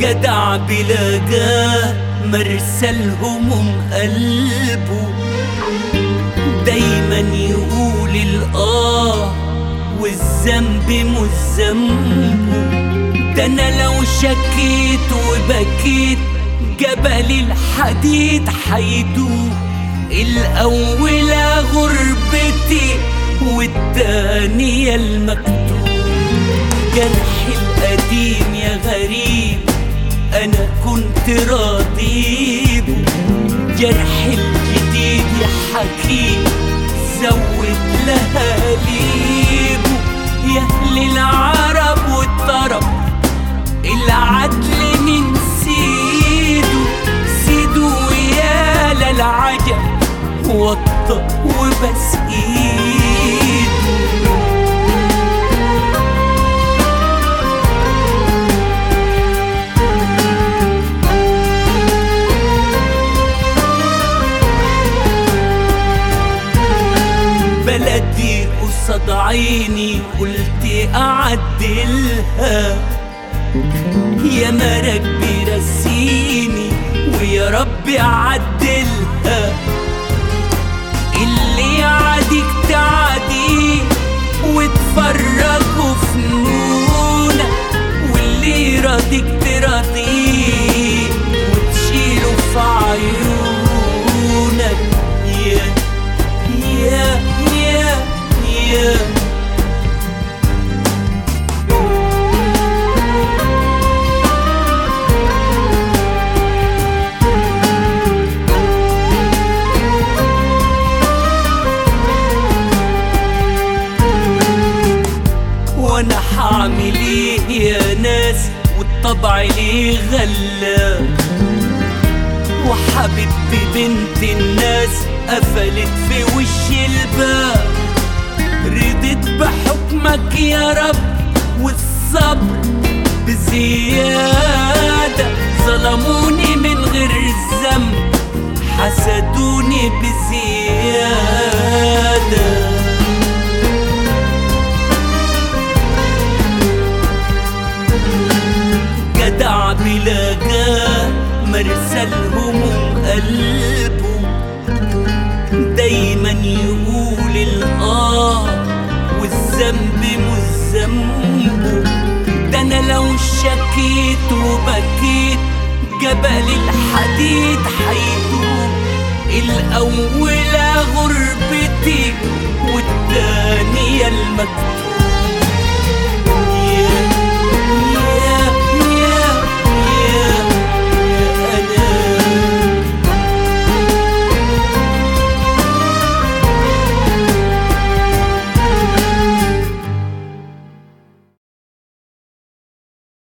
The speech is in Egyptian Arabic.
جدع بلاقاه مرسى الهموم قلبه دايما يقول الآه والذنب مش ذنبه ده انا لو شكيت وبكيت جبل الحديد حيدوب الأولى غربتي والتانية المكتوب جرحي القديم يا غريب أنا كنت راضيبه جرحي الجديد يا حكيم زود لهاليبه يا أهل العرب والطرب العدل من سيده سيده يا للعجب وطى وبس ايده بلدي قصاد عيني قلت اعدلها يا مرك بيرسيني ويا رب عدلها اللي يعاديك تعاديه وتفرجوا فنونك واللي يراضيك تراضيه وتشيله في عيونك يا يا يا يا وانا حعمل ايه يا ناس والطبع ليه غلا وحبيبتي بنت الناس قفلت في وش الباب رضيت بحكمك يا رب والصبر بزيادة ظلموني من غير الذنب حسدوني بزيادة جدع بلاقاه مرسى الهموم قلبه دايما يقول الآه والذنب مش ذنبه ده أنا لو شكيت وبكيت جبل الحديد حيدوب الأولى غربتي والتانية المكتوب